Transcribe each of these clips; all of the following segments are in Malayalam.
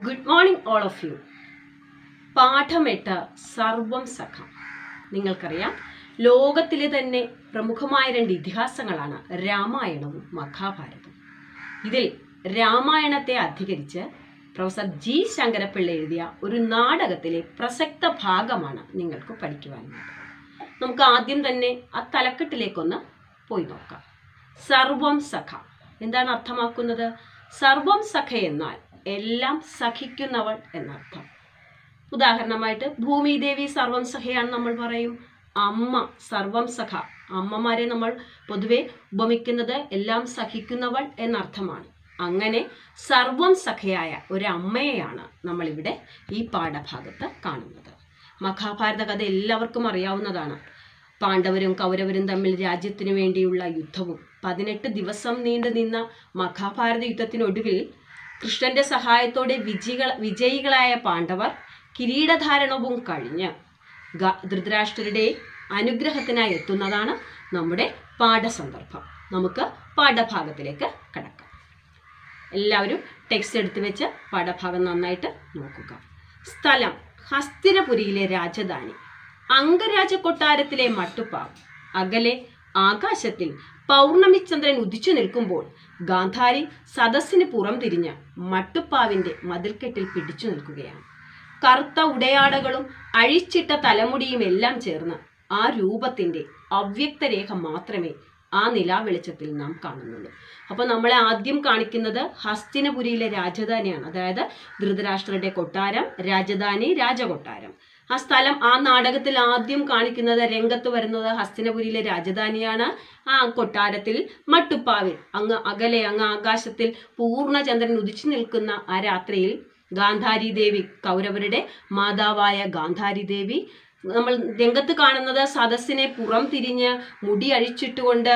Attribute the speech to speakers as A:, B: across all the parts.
A: Good morning all of you പാഠമെട്ട് സർവം സഖം നിങ്ങൾക്കറിയാം ലോകത്തിലെ തന്നെ പ്രമുഖമായ രണ്ട് ഇതിഹാസങ്ങളാണ് രാമായണവും മഹാഭാരതവും ഇതിൽ രാമായണത്തെ അധികരിച്ച് പ്രൊഫസർ ജി ശങ്കരപ്പിള്ള എഴുതിയ ഒരു നാടകത്തിലെ പ്രസക്ത ഭാഗമാണ് നിങ്ങൾക്ക് പഠിക്കുവാനുള്ളത് നമുക്ക് ആദ്യം തന്നെ ആ തലക്കെട്ടിലേക്കൊന്ന് പോയി നോക്കാം സർവം സഖ എന്താണ് അർത്ഥമാക്കുന്നത് സർവം സഖ എന്നാൽ എല്ലാം സഖിക്കുന്നവൾ എന്നർത്ഥം ഉദാഹരണമായിട്ട് ഭൂമിദേവി സർവം സഖയാണ് നമ്മൾ പറയും അമ്മ സർവം സഖ അമ്മമാരെ നമ്മൾ പൊതുവെ ഉപമിക്കുന്നത് എല്ലാം സഹിക്കുന്നവൾ എന്നർത്ഥമാണ് അങ്ങനെ സർവം സഖയായ ഒരു അമ്മയെയാണ് നമ്മളിവിടെ ഈ പാഠഭാഗത്ത് കാണുന്നത് മഹാഭാരത കഥ എല്ലാവർക്കും അറിയാവുന്നതാണ് പാണ്ഡവരും കൗരവരും തമ്മിൽ രാജ്യത്തിനു വേണ്ടിയുള്ള യുദ്ധവും പതിനെട്ട് ദിവസം നീണ്ടു നിന്ന മഹാഭാരത യുദ്ധത്തിനൊടുവിൽ കൃഷ്ണന്റെ സഹായത്തോടെ വിജയികൾ വിജയികളായ പാണ്ഡവർ കിരീടധാരണവും കഴിഞ്ഞ് ഗ- ധൃതരാഷ്ട്രരുടെ അനുഗ്രഹത്തിനായി എത്തുന്നതാണ് നമ്മുടെ പാഠസന്ദർഭം നമുക്ക് പാഠഭാഗത്തിലേക്ക് കടക്കാം എല്ലാവരും ടെക്സ്റ്റ് എടുത്തു വെച്ച് പാഠഭാഗം നന്നായിട്ട് നോക്കുക സ്ഥലം ഹസ്തിനപുരിയിലെ രാജധാനി അംഗരാജ കൊട്ടാരത്തിലെ മട്ടുപ്പാവ് അകലെ ആകാശത്തിൽ പൗർണമിചന്ദ്രൻ ഉദിച്ചു നിൽക്കുമ്പോൾ ഗാന്ധാരി സദസ്സിന് പുറം തിരിഞ്ഞ് മട്ടുപ്പാവിന്റെ മതിൽക്കെട്ടിൽ പിടിച്ചു നിൽക്കുകയാണ് കറുത്ത ഉടയാടകളും അഴിച്ചിട്ട തലമുടിയും എല്ലാം ചേർന്ന് ആ രൂപത്തിന്റെ അവ്യക്തരേഖ മാത്രമേ ആ നിലാവെളിച്ചത്തിൽ നാം കാണുന്നുള്ളൂ അപ്പോൾ നമ്മളെ ആദ്യം കാണിക്കുന്നത് ഹസ്തിനപുരിയിലെ രാജധാനിയാണ് അതായത് ധൃതരാഷ്ട്രരുടെ കൊട്ടാരം രാജധാനി രാജകൊട്ടാരം ആ സ്ഥലം ആ നാടകത്തിൽ ആദ്യം കാണിക്കുന്നത് രംഗത്ത് വരുന്നത് ഹസ്തിനപുരിയിലെ രാജധാനിയാണ് ആ കൊട്ടാരത്തിൽ മട്ടുപ്പാവിൽ അങ്ങ് അകലെ അങ്ങ് ആകാശത്തിൽ പൂർണ്ണചന്ദ്രൻ ഉദിച്ചു നിൽക്കുന്ന ആ രാത്രിയിൽ ഗാന്ധാരി ദേവി കൗരവരുടെ മാതാവായ ഗാന്ധാരി ദേവി നമ്മൾ രംഗത്ത് കാണുന്നത് സദസ്സിനെ പുറം തിരിഞ്ഞ് മുടി അഴിച്ചിട്ടുകൊണ്ട്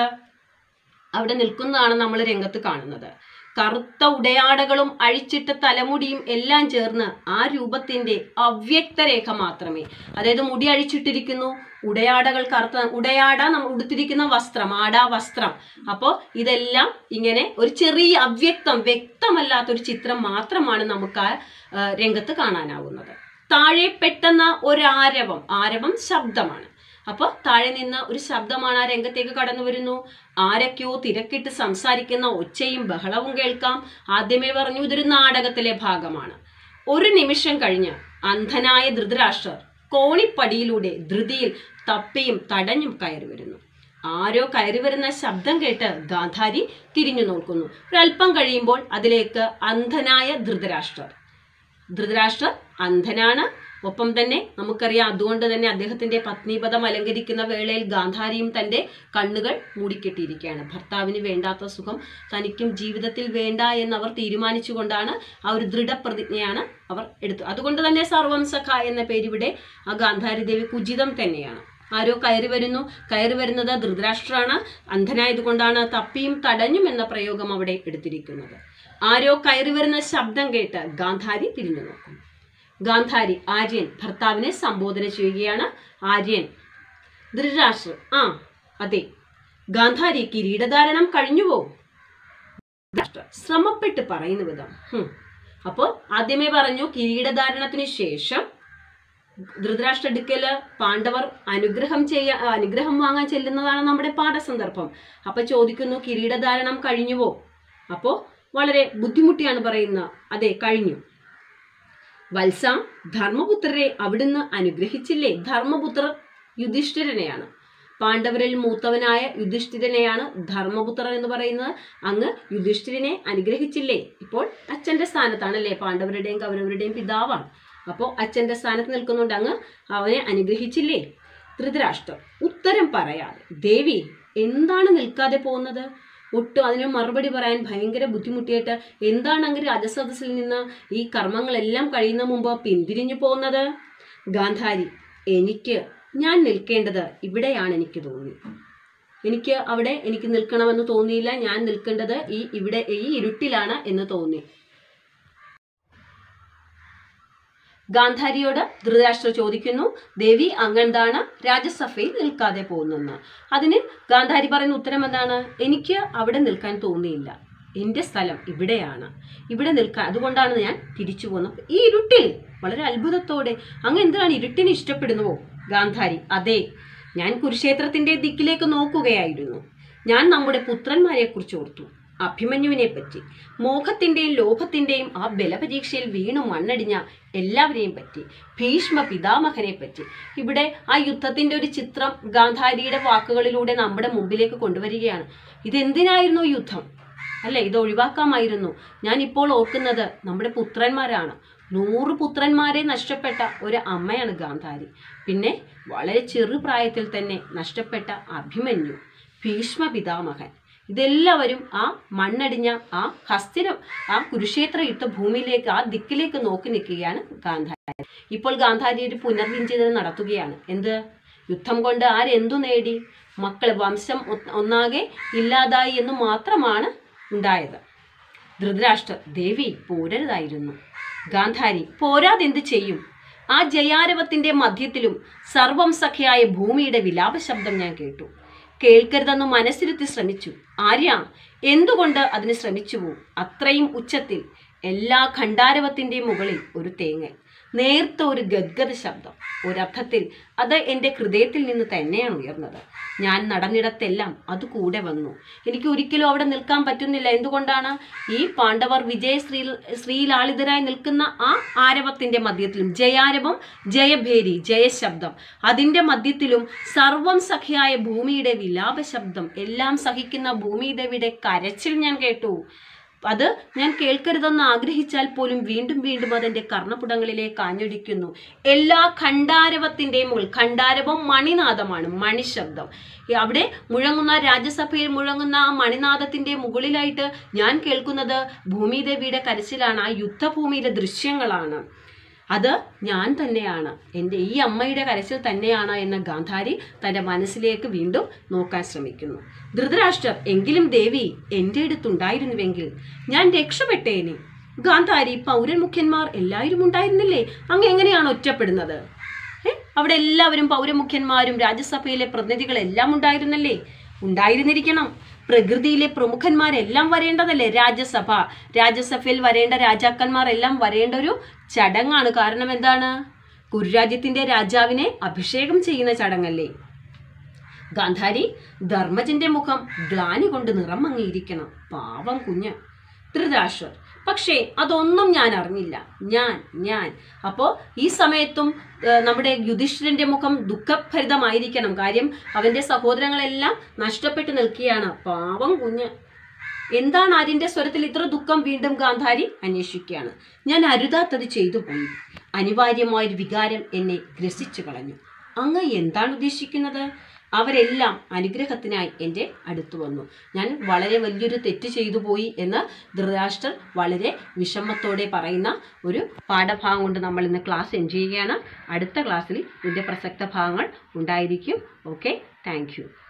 A: അവിടെ നിൽക്കുന്നതാണ് നമ്മൾ രംഗത്ത് കാണുന്നത് കറുത്ത ഉടയാടകളും അഴിച്ചിട്ട തലമുടിയും എല്ലാം ചേർന്ന് ആ രൂപത്തിന്റെ അവ്യക്തരേഖ മാത്രമേ അതായത് മുടി അഴിച്ചിട്ടിരിക്കുന്നു ഉടയാടകൾ കറുത്ത ഉടയാട നമ്മൾ ഉടുത്തിരിക്കുന്ന വസ്ത്രം ആടാ വസ്ത്രം അപ്പോൾ ഇതെല്ലാം ഇങ്ങനെ ഒരു ചെറിയ അവ്യക്തം വ്യക്തമല്ലാത്തൊരു ചിത്രം മാത്രമാണ് നമുക്ക് ആ ആ, രംഗത്ത് കാണാനാവുന്നത് താഴെ പെട്ടെന്ന് ഒരു ആരവം ആരവം ശബ്ദമാണ് അപ്പോൾ താഴെ നിന്ന് ഒരു ശബ്ദമാണ് ആ രംഗത്തേക്ക് കടന്നു വരുന്നു ആരൊക്കെയോ തിരക്കിട്ട് സംസാരിക്കുന്ന ഒച്ചയും ബഹളവും കേൾക്കാം ആദ്യമേ പറഞ്ഞു ഇതൊരു നാടകത്തിലെ ഭാഗമാണ് ഒരു നിമിഷം കഴിഞ്ഞ് അന്ധനായ ധൃതരാഷ്ട്രർ കോണിപ്പടിയിലൂടെ ധൃതിയിൽ തപ്പിയും തടഞ്ഞും കയറി വരുന്നു ആരോ കയറി വരുന്ന ശബ്ദം കേട്ട് ഗാന്ധാരി തിരിഞ്ഞു നോക്കുന്നു ഒരല്പം കഴിയുമ്പോൾ അതിലേക്ക് അന്ധനായ ധൃതരാഷ്ട്രർ ധൃതരാഷ്ട്രർ അന്ധനാണ് ഒപ്പം തന്നെ നമുക്കറിയാം അതുകൊണ്ട് തന്നെ അദ്ദേഹത്തിന്റെ പത്നീപദം അലങ്കരിക്കുന്ന വേളയിൽ ഗാന്ധാരിയും തന്റെ കണ്ണുകൾ മൂടിക്കെട്ടിയിരിക്കുകയാണ് ഭർത്താവിന് വേണ്ടാത്ത സുഖം തനിക്കും ജീവിതത്തിൽ വേണ്ട എന്ന് അവർ തീരുമാനിച്ചുകൊണ്ടാണ് ആ ഒരു ദൃഢപ്രതിജ്ഞയാണ് അവർ എടുത്തത് അതുകൊണ്ട് തന്നെ സർവം സഖ എന്ന പേരിവിടെ ആ ഗാന്ധാരി ദേവിക്ക് ഉചിതം തന്നെയാണ് ആരോ കയറി വരുന്നു കയറി വരുന്നത് ധൃതരാഷ്ട്രാണ് അന്ധനായതുകൊണ്ടാണ് തപ്പിയും തടഞ്ഞും എന്ന പ്രയോഗം അവിടെ എടുത്തിരിക്കുന്നത് ആരോ കയറി വരുന്ന ശബ്ദം കേട്ട് ഗാന്ധാരി തിരിഞ്ഞു നോക്കുന്നു ഗാന്ധാരി ആര്യൻ ഭർത്താവിനെ സംബോധന ചെയ്യുകയാണ് ആര്യൻ ധൃതരാഷ്ട്ര ആ അതെ ഗാന്ധാരി കിരീടധാരണം കഴിഞ്ഞുവോ ധൃതരാഷ്ട്ര ശ്രമപ്പെട്ട് പറയുന്ന വിധം ഹും. അപ്പോൾ ആദ്യമേ പറഞ്ഞു കിരീടധാരണത്തിന് ശേഷം ധൃതരാഷ്ട്ര അടുക്കല് പാണ്ഡവർ അനുഗ്രഹം ചെയ്യാ അനുഗ്രഹം വാങ്ങാൻ ചെല്ലുന്നതാണ് നമ്മുടെ പാഠസന്ദർഭം അപ്പൊ ചോദിക്കുന്നു കിരീടധാരണം കഴിഞ്ഞുവോ അപ്പോ വളരെ ബുദ്ധിമുട്ടിയാണ് പറയുന്നത് അതെ കഴിഞ്ഞു വത്സ ധർമ്മപുത്രരെ അവിടുന്ന് അനുഗ്രഹിച്ചില്ലേ ധർമ്മപുത്രർ യുധിഷ്ഠിരനെയാണ് പാണ്ഡവരിൽ മൂത്തവനായ യുധിഷ്ഠിരനെയാണ് ധർമ്മപുത്രർ എന്ന് പറയുന്നത് അങ്ങ് യുധിഷ്ഠിരനെ അനുഗ്രഹിച്ചില്ലേ ഇപ്പോൾ അച്ഛന്റെ സ്ഥാനത്താണല്ലേ പാണ്ഡവരുടെയും കൗരവരുടെയും പിതാവാണ് അപ്പോൾ അച്ഛന്റെ സ്ഥാനത്ത് നിൽക്കുന്നുണ്ട് അങ്ങ് അവനെ അനുഗ്രഹിച്ചില്ലേ ധൃതരാഷ്ട്രം ഉത്തരം പറയാതെ ദേവി എന്താണ് നിൽക്കാതെ പോകുന്നത് ഒട്ടും അതിന് മറുപടി പറയാൻ ഭയങ്കര ബുദ്ധിമുട്ടിയിട്ട് എന്താണ് അങ്ങ് രാജസദസ്സിൽ നിന്ന് ഈ കർമ്മങ്ങളെല്ലാം കഴിയുന്ന മുമ്പ് പിന്തിരിഞ്ഞു പോകുന്നത് ഗാന്ധാരി എനിക്ക് ഞാൻ നിൽക്കേണ്ടത് ഇവിടെയാണ് എനിക്ക് തോന്നി എനിക്ക് അവിടെ എനിക്ക് നിൽക്കണമെന്ന് തോന്നിയില്ല ഞാൻ നിൽക്കേണ്ടത് ഈ ഇവിടെ ഈ ഇരുട്ടിലാണ് എന്ന് തോന്നി ഗാന്ധാരിയോട് ധൃതരാഷ്ട്ര ചോദിക്കുന്നു ദേവി അങ്ങെന്താണ് രാജസഭയിൽ നിൽക്കാതെ പോകുന്നെന്ന് അതിന് ഗാന്ധാരി പറയുന്ന ഉത്തരം എന്താണ് എനിക്ക് അവിടെ നിൽക്കാൻ തോന്നിയില്ല എൻ്റെ സ്ഥലം ഇവിടെയാണ് ഇവിടെ നിൽക്കാൻ അതുകൊണ്ടാണ് ഞാൻ തിരിച്ചു പോകുന്നത് ഈ ഇരുട്ടിൽ വളരെ അത്ഭുതത്തോടെ അങ്ങ് എന്തിനാണ് ഇരുട്ടിനെ ഇഷ്ടപ്പെടുന്നുവോ ഗാന്ധാരി അതെ ഞാൻ കുരുക്ഷേത്രത്തിന്റെ ദിക്കിലേക്ക് നോക്കുകയായിരുന്നു ഞാൻ നമ്മുടെ പുത്രന്മാരെ കുറിച്ച് ഓർത്തു അഭിമന്യുവിനെ പറ്റി മോഹത്തിന്റെയും ലോഭത്തിന്റെയും ആ ബലപരീക്ഷയിൽ വീണു മണ്ണടിഞ്ഞ എല്ലാവരെയും പറ്റി ഭീഷ്മ പിതാമഹനെ പറ്റി ഇവിടെ ആ യുദ്ധത്തിന്റെ ഒരു ചിത്രം ഗാന്ധാരിയുടെ വാക്കുകളിലൂടെ നമ്മുടെ മുമ്പിലേക്ക് കൊണ്ടുവരികയാണ് ഇതെന്തിനായിരുന്നു യുദ്ധം അല്ലേ ഇത് ഒഴിവാക്കാമായിരുന്നു ഞാൻ ഇപ്പോൾ ഓർക്കുന്നത് നമ്മുടെ പുത്രന്മാരാണ് നൂറ് പുത്രന്മാരെ നഷ്ടപ്പെട്ട ഒരു അമ്മയാണ് ഗാന്ധാരി പിന്നെ വളരെ ചെറുപ്രായത്തിൽ തന്നെ നഷ്ടപ്പെട്ട അഭിമന്യു ഭീഷ്മ പിതാമഹൻ ഇതെല്ലാവരും ആ മണ്ണടിഞ്ഞ ആ ഹസ്തിന ആ കുരുക്ഷേത്ര യുദ്ധഭൂമിയിലേക്ക് ആ ദിക്കിലേക്ക് നോക്കി നിൽക്കുകയാണ് ഗാന്ധാരി ഇപ്പോൾ ഗാന്ധാരി ഒരു പുനർവിചിന്തനം നടത്തുകയാണ് എന്ത് യുദ്ധം കൊണ്ട് ആരെന്തു നേടി മക്കൾ വംശം ഒ- ഒന്നാകെ ഇല്ലാതായി എന്ന് മാത്രമാണ് ഉണ്ടായത് ധൃതരാഷ്ട്രർ ദേവി പോരരുതായിരുന്നു ഗാന്ധാരി പോരാതെന്ത് ചെയ്യും ആ ജയാരവത്തിന്റെ മധ്യത്തിലും സർവം സഖ്യായ ഭൂമിയുടെ വിലാപ ശബ്ദം ഞാൻ കേട്ടു കേൾക്കരുതെന്ന് മനസ്സിരുത്തി ശ്രമിച്ചു ആര്യ എന്തുകൊണ്ട് അതിന് ശ്രമിച്ചുവോ അത്രയും ഉച്ചത്തിൽ എല്ലാ ഖണ്ഡാരവത്തിന്റെയും മുകളിൽ ഒരു തേങ്ങൽ നേർത്ത ഒരു ഗദ്ഗത ശബ്ദം ഒരർത്ഥത്തിൽ അത് എൻ്റെ ഹൃദയത്തിൽ നിന്ന് തന്നെയാണ് ഉയർന്നത് ഞാൻ നടന്നിടത്തെല്ലാം അത് കൂടെ വന്നു എനിക്ക് ഒരിക്കലും അവിടെ നിൽക്കാൻ പറ്റുന്നില്ല എന്തുകൊണ്ടാണ് ഈ പാണ്ഡവർ വിജയ ശ്രീ ശ്രീലാളിതരായി നിൽക്കുന്ന ആ ആരവത്തിന്റെ മധ്യത്തിലും ജയാരവം ജയഭേരി ജയശബ്ദം അതിന്റെ മധ്യത്തിലും സർവം സഖിയായ ഭൂമിയുടെ വിലാപ ശബ്ദം എല്ലാം സഹിക്കുന്ന ഭൂമിദേവിയുടെ കരച്ചിൽ ഞാൻ കേട്ടു അത് ഞാൻ കേൾക്കരുതെന്ന് ആഗ്രഹിച്ചാൽ പോലും വീണ്ടും വീണ്ടും അതെന്റെ കർണപുടങ്ങളിലേക്ക് ആഞ്ഞൊടിക്കുന്നു എല്ലാ ഖണ്ഡാരവത്തിന്റെയും മുകൾ ഖണ്ഡാരവം മണിനാദമാണ് മണിശബ്ദം ഈ അവിടെ മുഴങ്ങുന്ന രാജ്യസഭയിൽ മുഴങ്ങുന്ന ആ മണിനാദത്തിന്റെ മുകളിലായിട്ട് ഞാൻ കേൾക്കുന്നത് ഭൂമിദേവിയുടെ കരച്ചിലാണ് ആ യുദ്ധഭൂമിയിലെ ദൃശ്യങ്ങളാണ് അത് ഞാൻ തന്നെയാണ് എൻ്റെ ഈ അമ്മയുടെ കരച്ചിൽ തന്നെയാണ് എന്ന ഗാന്ധാരി തൻ്റെ മനസ്സിലേക്ക് വീണ്ടും നോക്കാൻ ശ്രമിക്കുന്നു ധൃതരാഷ്ട്രർ എങ്കിലും ദേവി എൻ്റെ അടുത്തുണ്ടായിരുന്നുവെങ്കിൽ ഞാൻ രക്ഷപ്പെട്ടേനെ ഗാന്ധാരി പൗരമുഖ്യന്മാർ എല്ലാവരും ഉണ്ടായിരുന്നില്ലേ അങ്ങ് എങ്ങനെയാണ് ഒറ്റപ്പെടുന്നത് ഏ? അവിടെ എല്ലാവരും പൗരമുഖ്യന്മാരും രാജ്യസഭയിലെ പ്രതിനിധികളെല്ലാം ഉണ്ടായിരുന്നല്ലേ ഉണ്ടായിരുന്നിരിക്കണം പ്രകൃതിയിലെ പ്രമുഖന്മാരെല്ലാം വരേണ്ടതല്ലേ രാജ്യസഭ രാജ്യസഭയിൽ വരേണ്ട രാജാക്കന്മാർ എല്ലാം വരേണ്ട ഒരു ചടങ്ങാണ് കാരണം എന്താണ് കുരുരാജ്യത്തിന്റെ രാജാവിനെ അഭിഷേകം ചെയ്യുന്ന ചടങ്ങല്ലേ ഗാന്ധാരി ധർമ്മജന്റെ മുഖം ഗ്ലാനി കൊണ്ട് നിറം മങ്ങിയിരിക്കണം പാവം കുഞ്ഞ് ധൃതരാഷ്ട്രർ പക്ഷേ അതൊന്നും ഞാൻ അറിഞ്ഞില്ല ഞാൻ ഞാൻ അപ്പോൾ ഈ സമയത്തും ഏഹ്, നമ്മുടെ യുധിഷ്ഠിരന്റെ മുഖം ദുഃഖഭരിതമായിരിക്കണം കാര്യം അവന്റെ സഹോദരങ്ങളെല്ലാം നഷ്ടപ്പെട്ടു നിൽക്കുകയാണ് പാവം കുഞ്ഞ് എന്താണ് ആര്യന്റെ സ്വരത്തിൽ ഇത്ര ദുഃഖം വീണ്ടും ഗാന്ധാരി അന്വേഷിക്കുകയാണ് ഞാൻ അരുതാത്തത് ചെയ്തു പോയി അനിവാര്യമായൊരു വികാരം എന്നെ ഗ്രസിച്ചു കളഞ്ഞു അങ്ങ് എന്താണ് ഉദ്ദേശിക്കുന്നത് അവരെല്ലാം അനുഗ്രഹത്തിനായി എൻ്റെ അടുത്തു വന്നു ഞാൻ വളരെ വലിയൊരു തെറ്റ് ചെയ്തു പോയി എന്ന് ധൃതരാഷ്ട്രർ വളരെ വിഷമത്തോടെ പറയുന്ന ഒരു പാഠഭാഗം കൊണ്ട് നമ്മൾ ഇന്ന് ക്ലാസ് എൻജോയ് ചെയ്യുകയാണ് അടുത്ത ക്ലാസ്സിൽ ഇതിൻ്റെ പ്രസക്ത ഭാഗങ്ങൾ ഉണ്ടായിരിക്കും ഓക്കെ താങ്ക്